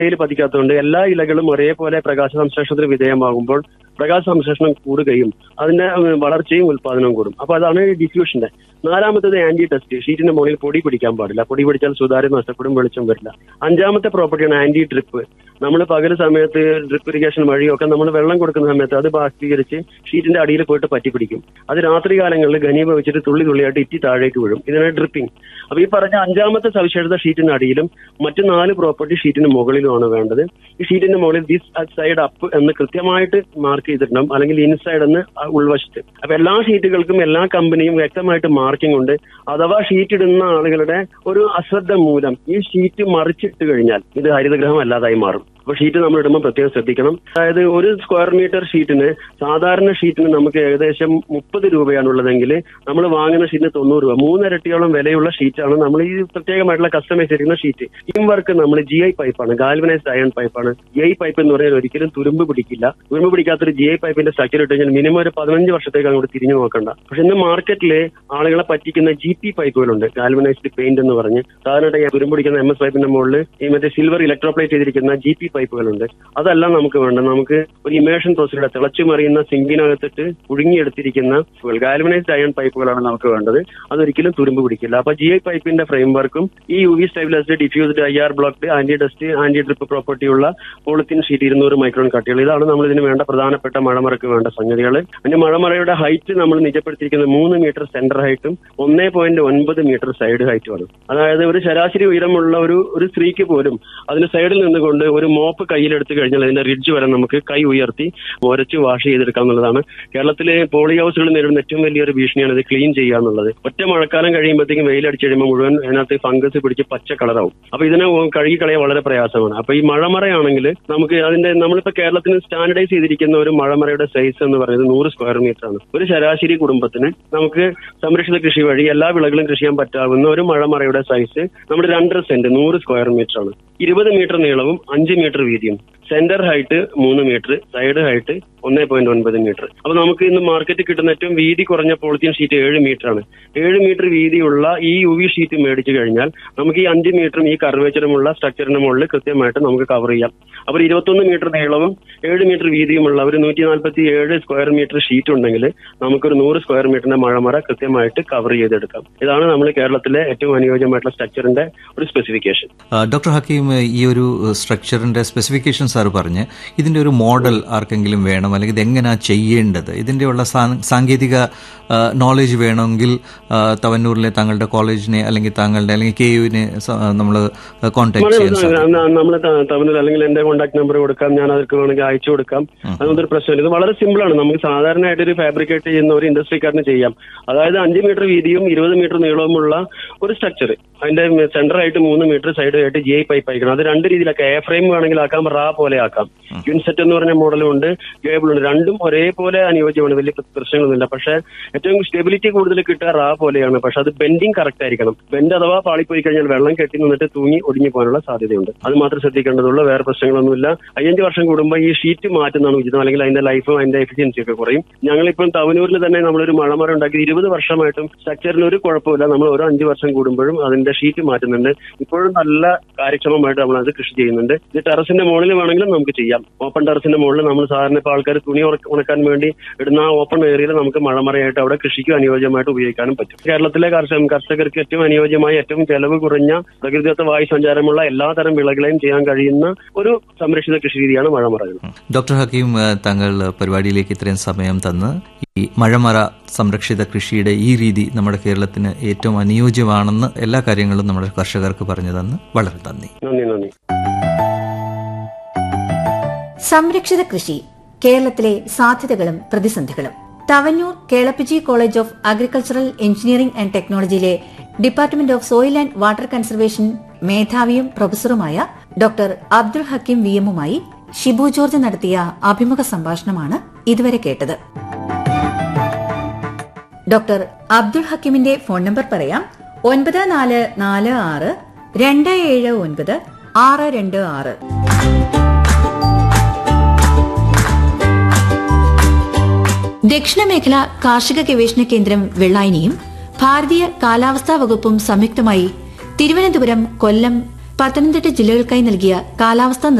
ഇലയിൽ പതിക്കാത്തതുകൊണ്ട് എല്ലാ ഇലകളും ഒരേപോലെ പ്രകാശ സംശ്ലേഷണത്തിന് വിധേയമാകുമ്പോൾ പ്രകാശ സംശ്ലേഷണം കൂടുകയും അതിന്റെ ഉം, വളർച്ചയും ഉൽപാദനവും കൂടും അപ്പൊ അതാണ് ഡിഫ്യൂഷന്റെ നാലാമത്തത് ആന്റി ടെസ്റ്റ് ഷീറ്റിന്റെ മുകളിൽ പൊടി പിടിക്കാൻ പാടില്ല പൊടി പിടിച്ചാൽ സുതാര്യം നഷ്ടപ്പെടും വെളിച്ചം വരില്ല അഞ്ചാമത്തെ പ്രോപ്പർട്ടിയാണ് ആന്റി ഡ്രിപ്പ് നമ്മൾ പകൽ സമയത്ത് ഡ്രിപ്പ് ഇറിഗേഷൻ വഴിയൊക്കെ നമ്മൾ വെള്ളം കൊടുക്കുന്ന സമയത്ത് അത് ബാഷ്പീകരിച്ച് ഷീറ്റിന്റെ അടിയിൽ പോയിട്ട് പറ്റി പിടിക്കും അത് രാത്രി കാലങ്ങളിൽ ഘനീഭവിച്ചിട്ട് തുള്ളി തുള്ളിയായിട്ട് ഇറ്റി താഴേക്ക് വീഴും ഇതിനാണ് ഡ്രിപ്പിംഗ് അപ്പൊ ഈ പറഞ്ഞ അഞ്ചാമത്തെ സവിശേഷത ഷീറ്റിന് അടിയിലും മറ്റു നാല് പ്രോപ്പർട്ടി ഷീറ്റിന് മുകളിലുമാണ് വേണ്ടത് ഈ ഷീറ്റിന്റെ മുകളിൽ ദിസ് സൈഡ് അപ്പ് എന്ന് കൃത്യമായിട്ട് മാർക്ക് ചെയ്തിട്ടുണ്ടാവും അല്ലെങ്കിൽ ഇൻസൈഡ് എന്ന് ആ ഉൾവശത്ത് അപ്പൊ എല്ലാ ഷീറ്റുകൾക്കും എല്ലാ കമ്പനിയും വ്യക്തമായിട്ട് മാർക്കിംഗ് ഉണ്ട് അഥവാ ഷീറ്റ് ഇടുന്ന ആളുകളുടെ ഒരു അശ്രദ്ധ മൂലം ഈ ഷീറ്റ് മറിച്ചിട്ട് കഴിഞ്ഞാൽ ഇത് ഹരിതഗ്രഹം അല്ലാതായി മാറും അപ്പൊ ഷീറ്റ് നമ്മൾ ഇടുമ്പോൾ പ്രത്യേകം ശ്രദ്ധിക്കണം അതായത് ഒരു സ്ക്വയർ മീറ്റർ ഷീറ്റിന് സാധാരണ ഷീറ്റിന് നമുക്ക് ഏകദേശം മുപ്പത് രൂപയാണുള്ളതെങ്കിൽ നമ്മൾ വാങ്ങുന്ന ഷീറ്റിന് തൊണ്ണൂറ് രൂപ മൂന്നിരട്ടിയോളം വിലയുള്ള ഷീറ്റാണ് നമ്മൾ ഈ പ്രത്യേകമായിട്ടുള്ള കസ്റ്റമൈസ് ചെയ്തിരിക്കുന്ന ഷീറ്റ് ടീം വർക്ക് നമ്മൾ ജി ഐ പൈപ്പാണ് ഗാൽവനൈസ്ഡ് അയൺ പൈപ്പാണ് ജി ഐ പൈപ്പ് എന്ന് പറഞ്ഞാൽ ഒരിക്കലും തുരുമ്പ് പിടിക്കില്ല തുരുമ്പ് പിടിക്കാത്തൊരു ജി ഐ പൈപ്പിന്റെ സ്ട്രക്ചർ ഇട്ട് കഴിഞ്ഞാൽ മിനിമം ഒരു പതിനഞ്ച് വർഷത്തേക്ക് അങ്ങോട്ട് തിരിഞ്ഞു നോക്കണ്ട പക്ഷെ ഇന്ന് മാർക്കറ്റിൽ ആളുകളെ പറ്റിക്കുന്ന ജി പി പൈപ്പുകളുണ്ട് ഗാൽവനൈസ്ഡ് പെയിന്റ് എന്ന് പറഞ്ഞ് സാധാരണ തുരുമ്പ് പിടിക്കുന്ന എം എസ് പൈപ്പിന്റെ മുകളിൽ ഈ മറ്റേ സിൽവർ ഇലക്ട്രോപ്ലേറ്റ് ചെയ്തിരിക്കുന്ന ജി പി പൈപ്പുകളുണ്ട് അതല്ല നമുക്ക് വേണ്ടത് നമുക്ക് ഒരു ഇമേഷൻ പ്രോസസ്സിലൂടെ തിളച്ചു മറിയുന്ന സിങ്കിനകത്തിട്ട് പുഴുങ്ങിയെടുത്തിരിക്കുന്ന ഗാൽവനൈസ്ഡ് അയൺ പൈപ്പുകളാണ് നമുക്ക് വേണ്ടത് അതൊരിക്കലും തുരുമ്പ് പിടിക്കില്ല അപ്പൊ ജി ഐ പൈപ്പിന്റെ ഫ്രെയിം വർക്കും ഈ U V stabilised diffused I R blocked anti dust anti drip പ്രോപ്പർട്ടിയുള്ള പോളിത്തീൻ ഷീറ്റ് ഇരുന്നൂറ് മൈക്രോൺ കട്ടികൾ ഇതാണ് നമ്മൾ ഇതിന് വേണ്ട പ്രധാനപ്പെട്ട മഴമറക്ക് വേണ്ട സംഗതികൾ പിന്നെ മഴമറയുടെ ഹൈറ്റ് നമ്മൾ നിജപ്പെടുത്തിയിരിക്കുന്നത് മൂന്ന് മീറ്റർ സെന്റർ ഹൈറ്റും ഒന്നേ പോയിന്റ് ഒൻപത് മീറ്റർ സൈഡ് ഹൈറ്റുമാണ് അതായത് ഒരു ശരാശരി ഉയരമുള്ള ഒരു ഒരു സ്ത്രീക്ക് പോലും അതിന് സൈഡിൽ നിന്നുകൊണ്ട് ഒരു മോപ്പ് കയ്യിലെടുത്ത് കഴിഞ്ഞാൽ അതിന്റെ റിഡ്ജ് വരെ നമുക്ക് കൈ ഉയർത്തി മുരച്ച് വാഷ് ചെയ്തെടുക്കാം എന്നുള്ളതാണ് കേരളത്തിലെ പോളി ഹൗസുകൾ നേരിടുന്ന ഏറ്റവും വലിയൊരു ഭീഷണിയാണ് ഇത് ക്ലീൻ ചെയ്യുക എന്നുള്ളത് ഒറ്റ മഴക്കാലം കഴിയുമ്പോഴത്തേക്കും വെയിലടിച്ച് കഴിയുമ്പോൾ മുഴുവൻ അതിനകത്ത് ഫംഗസ് പിടിച്ച് പച്ച കളറാവും അപ്പൊ ഇതിനെ കഴുകി കളയാൻ വളരെ പ്രയാസമാണ് അപ്പൊ ഈ മഴമറയാണെങ്കിൽ നമുക്ക് അതിന്റെ നമ്മളിപ്പോ കേരളത്തിന് സ്റ്റാൻഡർഡൈസ് ചെയ്തിരിക്കുന്ന ഒരു മഴമറയുടെ സൈസ് എന്ന് പറയുന്നത് നൂറ് സ്ക്വയർ മീറ്റർ ആണ് ഒരു ശരാശരി കുടുംബത്തിന് നമുക്ക് സംരക്ഷിത കൃഷി വഴി എല്ലാ വിളകളും കൃഷി ചെയ്യാൻ പറ്റാവുന്ന ഒരു മഴമറയുടെ സൈസ് നമ്മുടെ രണ്ടര സെന്റ് നൂറ് സ്ക്വയർ മീറ്റർ ആണ് ഇരുപത് മീറ്റർ നീളവും അഞ്ച് മീറ്റർ വീതിയും സെന്റർ ഹൈറ്റ് മൂന്ന് മീറ്റർ സൈഡ് ഹൈറ്റ് ഒന്നേ പോയിന്റ് ഒൻപത് മീറ്റർ അപ്പൊ നമുക്ക് ഇന്ന് മാർക്കറ്റിൽ കിട്ടുന്ന ഏറ്റവും വീതി കുറഞ്ഞ പോളിത്തീൻ ഷീറ്റ് ഏഴ് മീറ്റർ ആണ് ഏഴ് മീറ്റർ വീതിയുള്ള ഈ യു വി ഷീറ്റ് മേടിച്ചു കഴിഞ്ഞാൽ നമുക്ക് ഈ അഞ്ച് മീറ്ററും ഈ കർവേച്ചറുമുള്ള സ്ട്രക്ചറിന്റെ മുകളിൽ കൃത്യമായിട്ട് നമുക്ക് കവർ ചെയ്യാം അപ്പോൾ ഇരുപത്തൊന്ന് മീറ്റർ നീളവും ഏഴ് മീറ്റർ വീതിയുമുള്ള ഒരു നൂറ്റി നാൽപ്പത്തി ഏഴ് സ്ക്വയർ മീറ്റർ ഷീറ്റ് ഉണ്ടെങ്കിൽ നമുക്കൊരു നൂറ് സ്ക്വയർ മീറ്ററിന്റെ മഴമറ കൃത്യമായിട്ട് കവർ ചെയ്തെടുക്കാം ഇതാണ് നമ്മൾ കേരളത്തിലെ ഏറ്റവും അനുയോജ്യമായിട്ടുള്ള സ്ട്രക്ചറിന്റെ ഒരു സ്പെസിഫിക്കേഷൻ ആ, ഡോക്ടർ ഹക്കീം ഈ ഒരു സ്ട്രക്ചറിന്റെ സ്പെസിഫിക്കേഷൻ സാർ പറഞ്ഞ് ഇതിന്റെ ഒരു മോഡൽ ആർക്കെങ്കിലും വേണം അല്ലെങ്കിൽ ഇത് എങ്ങനെയാ ചെയ്യേണ്ടത് ഇതിന്റെ ഉള്ള സാ- സാങ്കേതിക നോളജ് വേണമെങ്കിൽ ആ, തവന്നൂരിലെ താങ്കളുടെ കോളേജിനെ അല്ലെങ്കിൽ താങ്കളുടെ അല്ലെങ്കിൽ കെ യുവിനെ നമ്മൾ കോൺടാക്ട് ചെയ്യാൻ സാധിക്കും നമ്മൾ തമിഴിൽ അല്ലെങ്കിൽ എന്റെ കോൺടാക്ട് നമ്പർ കൊടുക്കാം ഞാൻ അവർക്ക് വേണമെങ്കിൽ അയച്ചു കൊടുക്കാം അതൊന്നും ഒരു പ്രശ്നമില്ല ഇത് വളരെ സിമ്പിൾ ആണ് നമുക്ക് സാധാരണയായിട്ട് ഒരു ഫാബ്രിക്കേറ്റ് ചെയ്യുന്ന ഒരു ഇൻഡസ്ട്രിക്കാരന് ചെയ്യാം അതായത് അഞ്ച് മീറ്റർ വീതിയും ഇരുപത് മീറ്റർ നീളവുമുള്ള ഒരു സ്ട്രക്ചർ അതിന്റെ സെന്റർ ആയിട്ട് മൂന്ന് മീറ്റർ സൈഡ് ആയിട്ട് ജി ഐ പൈപ്പ് അയക്കണം അത് രണ്ട് രീതിയിലൊക്കെ എ ഫ്രെയിം വേണമെങ്കിൽ ആക്കാം റാ പോലെ ആക്കാം ക്യൂൻസെറ്റ് എന്ന് പറഞ്ഞ മോഡലും ഉണ്ട് കേബിൾ ഉണ്ട് രണ്ടും ഒരേപോലെ അനുയോജ്യമാണ് വലിയ പ്ര- പ്രശ്നങ്ങളൊന്നുമില്ല പക്ഷേ ഏറ്റവും സ്റ്റെബിലിറ്റി കൂടുതൽ കിട്ടുക റാ പോലെയാണ് പക്ഷെ അത് ബെൻഡിങ് കറക്റ്റ് ആയിരിക്കണം ബെൻഡ് അഥവാ പാളിപ്പോയി കഴിഞ്ഞാൽ വെള്ളം കെട്ടി നിന്നിട്ട് തൂങ്ങി ഒടിഞ്ഞു പോകാനുള്ള സാധ്യതയുണ്ട് അത് മാത്രം ശ്രദ്ധിക്കേണ്ടതുള്ളൂ വേറെ പ്രശ്നങ്ങളൊന്നുമില്ല അയ്യഞ്ച് വർഷം കൂടുമ്പോൾ ഈ ഷീറ്റ് മാറ്റുന്നതാണ് ഉചിതം അല്ലെങ്കിൽ അതിന്റെ ലൈഫും അതിന്റെ എഫിഷ്യൻസി ഒക്കെ കുറയും ഞങ്ങളിപ്പം തവനൂരിൽ തന്നെ നമ്മളൊരു മഴമറ ഉണ്ടാക്കി ഇരുപത് വർഷമായിട്ടും സ്ട്രക്ചറിന് ഒരു കുഴപ്പമില്ല നമ്മൾ ഓരോ അഞ്ച് വർഷം കൂടുമ്പോഴും അതിന്റെ ഷീറ്റ് മാറ്റുന്നുണ്ട് ഇപ്പോഴും നല്ല കാര്യക്ഷമമായിട്ട് നമ്മൾ അത് കൃഷി ചെയ്യുന്നുണ്ട് ഇത് ടെറസിന്റെ മുകളിൽ വേണമെങ്കിലും നമുക്ക് ചെയ്യാം ഓപ്പൺ ടെറസിന്റെ മുകളിൽ നമ്മൾ സാധാരണ ഇപ്പോൾ ആൾക്കാർ തുണി ഉണക്ക- ഉണക്കാൻ വേണ്ടി ഇടുന്ന ആ ഓപ്പൺ ഏരിയയിൽ നമുക്ക് മഴമറയായിട്ട് അവിടെ കൃഷിക്ക് അനുയോജ്യമായിട്ട് ഉപയോഗിക്കാനും പറ്റും കേരളത്തിലെ കർഷക കർഷകർക്ക് ഏറ്റവും അനുയോജ്യമായ ഏറ്റവും ചെലവ് കുറഞ്ഞ പ്രകൃതിദത്ത വായു സഞ്ചാരമുള്ള എല്ലാതരം വിളകളെയും ചെയ്യാൻ കഴിയുന്ന ഒരു സംരക്ഷിത കൃഷി രീതിയാണ് മഴമറകൾ ഡോക്ടർ ഹക്കീം ആ, താങ്കൾ പരിപാടിയിലേക്ക് ഇത്രയും സമയം തന്ന് ഈ മഴമറ സംരക്ഷിത കൃഷിയുടെ ഈ രീതി നമ്മുടെ കേരളത്തിന് ഏറ്റവും അനുയോജ്യമാണെന്ന് എല്ലാ കാര്യങ്ങളും നമ്മുടെ കർഷകർക്ക് പറഞ്ഞു തന്ന് വളരെ നന്ദി നന്ദി നന്ദി സംരക്ഷിത കൃഷി കേരളത്തിലെ സാധ്യതകളും പ്രതിസന്ധികളും Tavanur Kelappaji college of agricultural engineering and ടെക്നോളജിയിലെ department of soil and water conservation മേധാവിയും പ്രൊഫസറുമായ ഡോക്ടർ അബ്ദുൾ ഹക്കീം വി എമ്മുമായി ഷിബു ജോർജ് നടത്തിയ അഭിമുഖ സംഭാഷണമാണ് ഇതുവരെ കേട്ടത് ഡോക്ടർ അബ്ദുൾ ഹക്കീമിന്റെ ഫോൺ നമ്പർ പറയാം ഒൻപത് നാല് നാല് ആറ് രണ്ട് ഏഴ് ഒൻപത് ആറ് രണ്ട് ആറ് ദക്ഷിണമേഖല കാർഷിക ഗവേഷണ കേന്ദ്രം വെള്ളായനിയും ഭാരതീയ കാലാവസ്ഥാ വകുപ്പും സംയുക്തമായി തിരുവനന്തപുരം കൊല്ലം പത്തനംതിട്ട ജില്ലകൾക്കായി നൽകിയ കാലാവസ്ഥാ